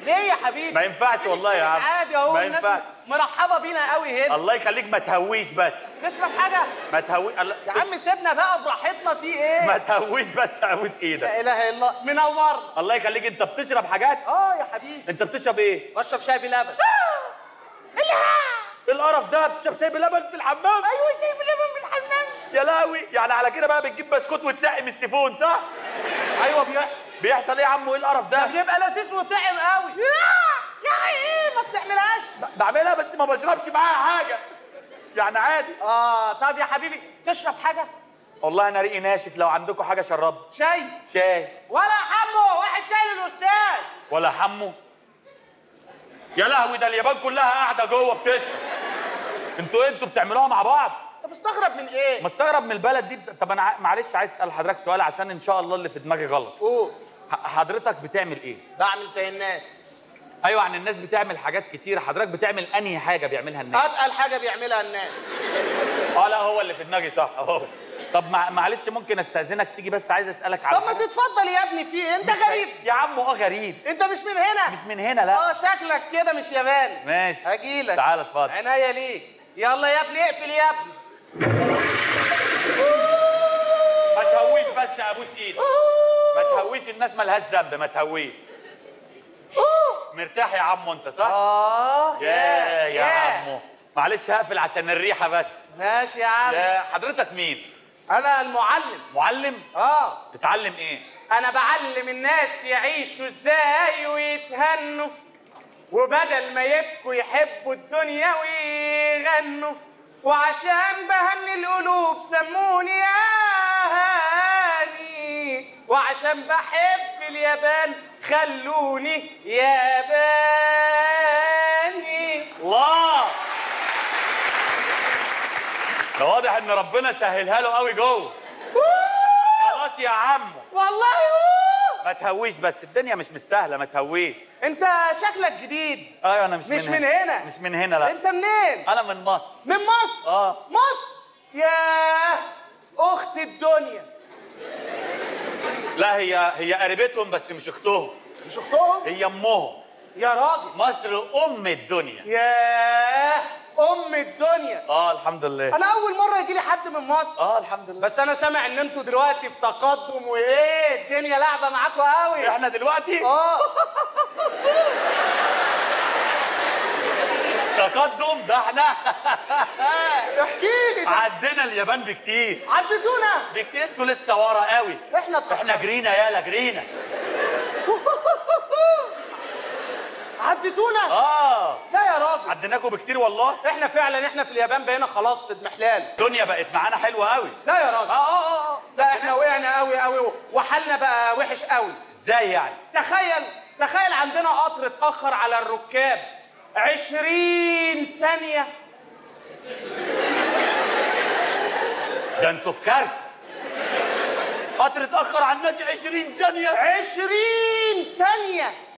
ليه يا حبيبي ما ينفعش مفيش والله يا شيء عم. عادي اهو ما الناس ينفعش. مرحبه بينا قوي هنا الله يخليك ما تهويش بس تشرب حاجه ما تهوي الله- يا عم سيبنا بقى براحتنا في ايه ما تهويش بس ابوس ايدك لا اله الا الله منورنا الله يخليك انت بتشرب حاجات اه يا حبيبي انت بتشرب ايه بشرب شاي بلبن ايه القرف ده بتشرب شاي بلبن في الحمام ايوه شاي بلبن بالحمام يا لهوي يعني على كده بقى بتجيب بسكوت وتسقي من السيفون صح ايوه بيحصل بيحصل ايه يا عم وايه القرف ده ده بيبقى لذيذ وطعم قوي يا ايه ما بتعملهاش بعملها بس ما بشربش معاها حاجه يعني عادي اه طب يا حبيبي تشرب حاجه والله انا ريقي ناشف لو عندكم حاجه شربها شاي شاي ولا حمو واحد شاي للاستاذ ولا حمو يا لهوي ده اليابان كلها قاعده جوه بتشرب انتوا ايه انتوا بتعملوها مع بعض انت مستغرب من ايه مستغرب من البلد دي بس... طب انا ع- معلش عايز اسال حضرتك سؤال عشان ان شاء الله اللي في دماغي غلط قول ح- حضرتك بتعمل ايه بعمل زي الناس ايوه عن الناس بتعمل حاجات كتير حضرتك بتعمل انهي حاجه بيعملها الناس اتقل حاجه بيعملها الناس اه لا هو اللي في دماغي صح اهو طب مع... معلش ممكن استاذنك تيجي بس عايز اسالك على طب ما حاجة؟ تتفضل يا ابني في ايه انت مش غريب يا عم اه غريب انت مش من هنا مش من هنا لا اه شكلك كده مش ياباني ماشي هجيلك تعال اتفضل عناية ليك يلا يا ابني اقفل يا ابني ما تهويش بس ابوس ايدك ما تهويش الناس مالهاش ذنب ما تهويش مرتاح يا عمو انت صح؟ اه يا يا عمو معلش هقفل عشان الريحه بس ماشي يا عم يا حضرتك مين؟ انا المعلم معلم؟ اه بتعلم ايه؟ انا بعلم الناس يعيشوا ازاي ويتهنوا وبدل ما يبكوا يحبوا الدنيا ويغنوا وعشان بهني القلوب سموني يا هاني وعشان بحب اليابان خلوني ياباني الله ده واضح ان ربنا سهلها له قوي جوه خلاص يا عمو والله أوه. ما تهويش بس الدنيا مش مستاهله ما تهويش انت شكلك جديد ايوه انا مش, مش من من هنا. مش من هنا لا انت منين انا من مصر من مصر اه مصر ياه اخت الدنيا لا هي هي قريبتهم بس مش اختهم مش اختهم هي امهم يا راجل مصر ام الدنيا ياه ام الدنيا اه الحمد لله انا اول مره يجي لي حد من مصر اه الحمد لله بس انا سامع ان انتوا دلوقتي في تقدم وايه الدنيا لعبه معاكوا قوي احنا دلوقتي اه تقدم ده احنا احكي لي ده. عدينا اليابان بكتير عدتونا بكتير انتوا لسه ورا قوي احنا احنا جرينا يالا جرينا عدتونا اه لا يا راجل عديناكم بكتير والله احنا فعلا احنا في اليابان بقينا خلاص في اضمحلال الدنيا بقت معانا حلوه قوي لا يا راجل اه اه اه لا احنا وقعنا قوي قوي وحالنا بقى وحش قوي ازاي يعني تخيل تخيل عندنا قطر اتأخر على الركاب عشرين ثانية ده انتوا في كارثه قطر اتاخر على الناس 20 ثانيه عشرين ثانية